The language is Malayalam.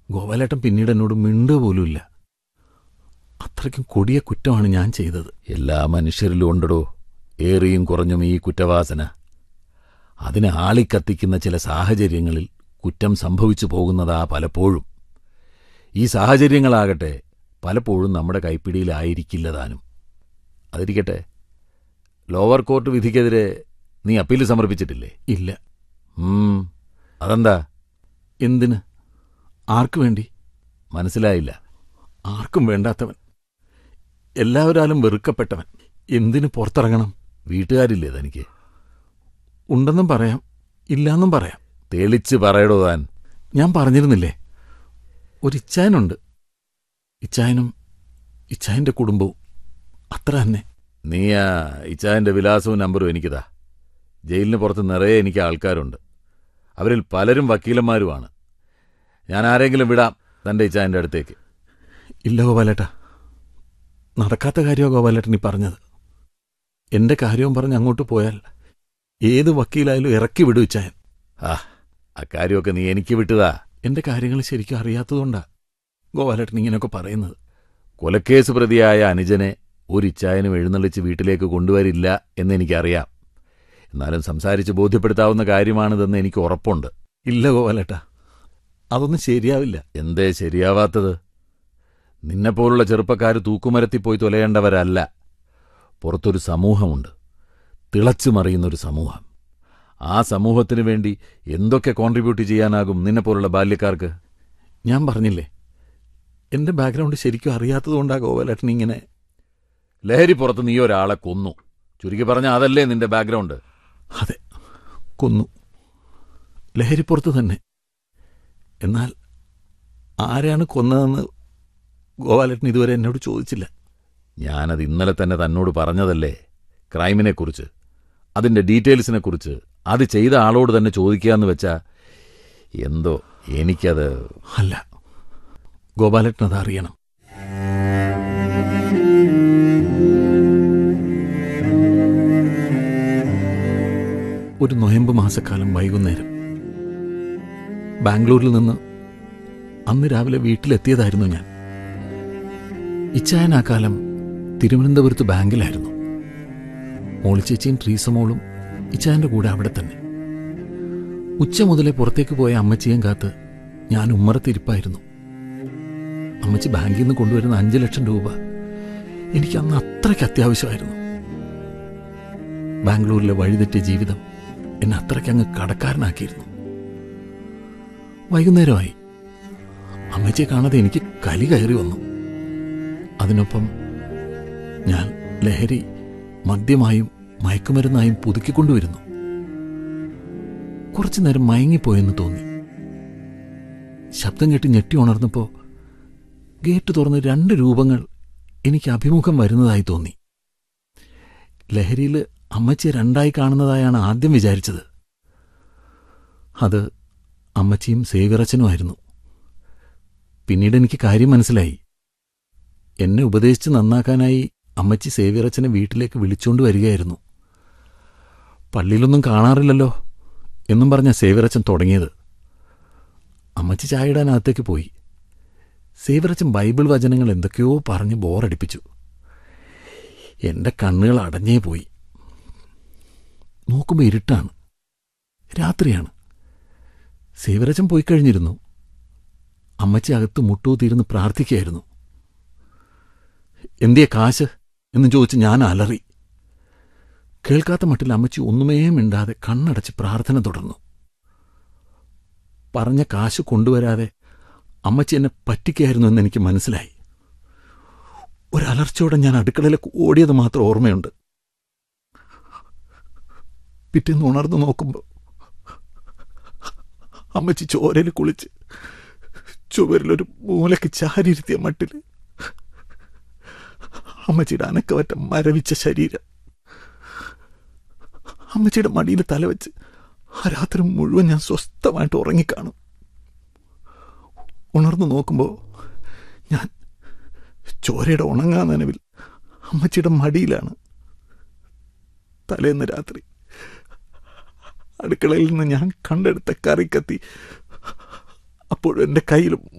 ഗോപാലേട്ടൻ പിന്നീട് എന്നോട് മിണ്ടുക പോലുമില്ല അത്രയ്ക്കും കൊടിയ കുറ്റമാണ് ഞാൻ ചെയ്തത് എല്ലാ മനുഷ്യരിലും ഉണ്ടടോ ഏറിയും കുറഞ്ഞും ഈ കുറ്റവാസന അതിനെ ആളിക്കത്തിക്കുന്ന ചില സാഹചര്യങ്ങളിൽ കുറ്റം സംഭവിച്ചു പോകുന്നതാ പലപ്പോഴും ഈ സാഹചര്യങ്ങളാകട്ടെ പലപ്പോഴും നമ്മുടെ കൈപ്പിടിയിലായിരിക്കില്ല താനും അതിരിക്കട്ടെ ലോവർ കോർട്ട് വിധിക്കെതിരെ നീ അപ്പീൽ സമർപ്പിച്ചിട്ടില്ലേ ഇല്ല ഉം, അതെന്താ എന്തിന് ആർക്കു വേണ്ടി മനസ്സിലായില്ല ആർക്കും വേണ്ടാത്തവൻ എല്ലാവരാലും വെറുക്കപ്പെട്ടവൻ എന്തിന് പുറത്തിറങ്ങണം വീട്ടുകാരില്ലേ തനിക്ക് ഉണ്ടെന്നും പറയാം ഇല്ലാന്നും പറയാം തെളിച്ച് പറയടോ താൻ ഞാൻ പറഞ്ഞിരുന്നില്ലേ ഒരു ഇച്ചായനുണ്ട് ഇച്ചായനും ഇച്ചായന്റെ കുടുംബവും അത്ര തന്നെ നീ ആ ഇച്ചായന്റെ വിലാസവും നമ്പറും എനിക്കിതാ ജയിലിന് പുറത്ത് നിറയെ എനിക്ക് ആൾക്കാരുണ്ട് അവരിൽ പലരും വക്കീലന്മാരുമാണ് ഞാൻ ആരെങ്കിലും വിടാം തന്റെ ഇച്ചായന്റെ അടുത്തേക്ക് ഇല്ല ഗോപാലേട്ട നടക്കാത്ത കാര്യമാണ് ഗോപാലേട്ടൻ ഈ പറഞ്ഞത് എന്റെ കാര്യവും പറഞ്ഞ് അങ്ങോട്ട് പോയാൽ ഏത് വക്കീലായാലും ഇറക്കി വിടും ഇച്ചായൻ ആ അക്കാര്യമൊക്കെ നീ എനിക്ക് വിട്ടതാ എന്റെ കാര്യങ്ങൾ ശരിക്കും അറിയാത്തതുകൊണ്ടാ ഗോപാലേട്ടൻ ഇങ്ങനെയൊക്കെ പറയുന്നത് കൊലക്കേസ് പ്രതിയായ അനുജനെ ഒരു ഇച്ചായനും എഴുന്നള്ളിച്ച് വീട്ടിലേക്ക് കൊണ്ടുവരില്ല എന്നെനിക്കറിയാം എന്നാലും സംസാരിച്ച് ബോധ്യപ്പെടുത്താവുന്ന കാര്യമാണിതെന്ന് എനിക്ക് ഉറപ്പുണ്ട് ഇല്ല ഗോപാലേട്ട അതൊന്നും ശരിയാവില്ല എന്തേ ശരിയാവാത്തത് നിന്നെപ്പോലുള്ള ചെറുപ്പക്കാർ തൂക്കുമരത്തിൽ പോയി തൊലയേണ്ടവരല്ല പുറത്തൊരു സമൂഹമുണ്ട് തിളച്ചു മറിയുന്നൊരു സമൂഹം ആ സമൂഹത്തിനു വേണ്ടി എന്തൊക്കെ കോൺട്രിബ്യൂട്ട് ചെയ്യാനാകും നിന്നെപ്പോലുള്ള ബാല്യക്കാർക്ക് ഞാൻ പറഞ്ഞില്ലേ എന്റെ ബാക്ക്ഗ്രൗണ്ട് ശരിക്കും അറിയാത്തതുകൊണ്ടാ ഗോപാലേട്ടൻ ഇങ്ങനെ ലഹരി പുറത്ത് നീ ഒരാളെ കൊന്നു ചുരുക്കി പറഞ്ഞ അതല്ലേ നിന്റെ ബാക്ക്ഗ്രൗണ്ട് അതെ കൊന്നു ലഹരിപ്പുറത്ത് തന്നെ എന്നാൽ ആരെയാണ് കൊന്നതെന്ന് ഗോപാലേട്ടൻ ഇതുവരെ എന്നോട് ചോദിച്ചില്ല ഞാനത് ഇന്നലെ തന്നെ തന്നോട് പറഞ്ഞതല്ലേ ക്രൈമിനെക്കുറിച്ച് അതിന്റെ ഡീറ്റെയിൽസിനെക്കുറിച്ച് അത് ചെയ്ത ആളോട് തന്നെ ചോദിക്കാന്ന് വെച്ചാ എന്തോ എനിക്കത് അല്ല ഗോപാലേട്ടൻ അത് അറിയണം ഒരു നൊയമ്പ് മാസക്കാലം വൈകുന്നേരം ബാംഗ്ലൂരിൽ നിന്ന് അന്ന് രാവിലെ വീട്ടിലെത്തിയതായിരുന്നു ഞാൻ ഇച്ചായൻ ആ കാലം തിരുവനന്തപുരത്ത് ബാങ്കിലായിരുന്നു മോളിച്ചേച്ചിയും ട്രീസമോളും ഇച്ചായന്റെ കൂടെ അവിടെ തന്നെ ഉച്ച മുതലേ പുറത്തേക്ക് പോയ അമ്മച്ചിയും കാത്ത് ഞാൻ ഉമ്മറത്തിരിപ്പായിരുന്നു അമ്മച്ചി ബാങ്കിൽ നിന്ന് കൊണ്ടുവരുന്ന അഞ്ചു ലക്ഷം രൂപ എനിക്ക് അന്ന് അത്രയ്ക്ക് അത്യാവശ്യമായിരുന്നു ബാംഗ്ലൂരിലെ വഴിതെറ്റിയ ജീവിതം എന്നെ അത്രയ്ക്ക് അങ്ങ് കടക്കാരനാക്കിയിരുന്നു വൈകുന്നേരമായി അമ്മച്ചിയെ കാണാതെ എനിക്ക് കലി കയറി വന്നു അതിനൊപ്പം ഞാൻ ലഹരി മദ്യമായും മയക്കുമരുന്നായും പുതുക്കിക്കൊണ്ടുവരുന്നു കുറച്ചു നേരം മയങ്ങിപ്പോയെന്ന് തോന്നി ശബ്ദം കേട്ട് ഞെട്ടി ഉണർന്നപ്പോ ഗേറ്റ് തുറന്ന് രണ്ട് രൂപങ്ങൾ എനിക്ക് അഭിമുഖം വരുന്നതായി തോന്നി ലഹരിയിൽ അമ്മച്ചിയെ രണ്ടായി കാണുന്നതായാണ് ആദ്യം വിചാരിച്ചത് അത് അമ്മച്ചിയും സേവിറച്ചനുമായിരുന്നു പിന്നീട് എനിക്ക് കാര്യം മനസ്സിലായി എന്നെ ഉപദേശിച്ച് നന്നാക്കാനായി അമ്മച്ചി സേവിറച്ചനെ വീട്ടിലേക്ക് വിളിച്ചുകൊണ്ട് വരികയായിരുന്നു പള്ളിയിലൊന്നും കാണാറില്ലല്ലോ എന്നും പറഞ്ഞ സേവിറച്ചൻ തുടങ്ങിയത് അമ്മച്ചി ചായയിടാനകത്തേക്ക് പോയി സേവിറച്ചൻ ബൈബിൾ വചനങ്ങൾ എന്തൊക്കെയോ പറഞ്ഞ് ബോറടിപ്പിച്ചു എന്റെ കണ്ണുകൾ അടഞ്ഞേ പോയി നോക്കുമ്പോൾ ഇരുട്ടാണ് രാത്രിയാണ് സേവിറച്ചൻ പോയി കഴിഞ്ഞിരുന്നു അമ്മച്ചി അകത്ത് മുട്ടൂത്തിയിരുന്ന് പ്രാർത്ഥിക്കുകയായിരുന്നു എന്തിയെ കാശ് എന്ന് ചോദിച്ച് ഞാൻ അലറി കേൾക്കാത്ത മട്ടിൽ അമ്മച്ചി ഒന്നുമേ മിണ്ടാതെ കണ്ണടച്ച് പ്രാർത്ഥന തുടർന്നു പറഞ്ഞ കാശ് കൊണ്ടുവരാതെ അമ്മച്ചി എന്നെ പറ്റിക്കായിരുന്നു എന്ന് എനിക്ക് മനസ്സിലായി ഒരലർച്ചയോടെ ഞാൻ അടുക്കളയിലേക്ക് ഓടിയത് മാത്രം ഓർമ്മയുണ്ട് പിറ്റേന്ന് ഉണർന്നു നോക്കുമ്പോൾ അമ്മച്ചി ചോരയിൽ കുളിച്ച് ചുവരിലൊരു മൂലയ്ക്ക് ചാരിയിരുത്തിയ മട്ടിൽ അമ്മച്ചിയുടെ അനക്കവറ്റ മരവിച്ച ശരീരം അമ്മച്ചിയുടെ മടിയിൽ തലവെച്ച് ആ രാത്രി മുഴുവൻ ഞാൻ സ്വസ്ഥമായിട്ട് ഉറങ്ങിക്കാണും ഉണർന്നു നോക്കുമ്പോൾ ഞാൻ ചോരയുടെ ഉണങ്ങാ നനവിൽ അമ്മച്ചിയുടെ മടിയിലാണ് തലേന്ന് രാത്രി അടുക്കളയിൽ നിന്ന് ഞാൻ കണ്ടെടുത്ത കറിക്കത്തി അപ്പോഴും എൻ്റെ കയ്യിൽ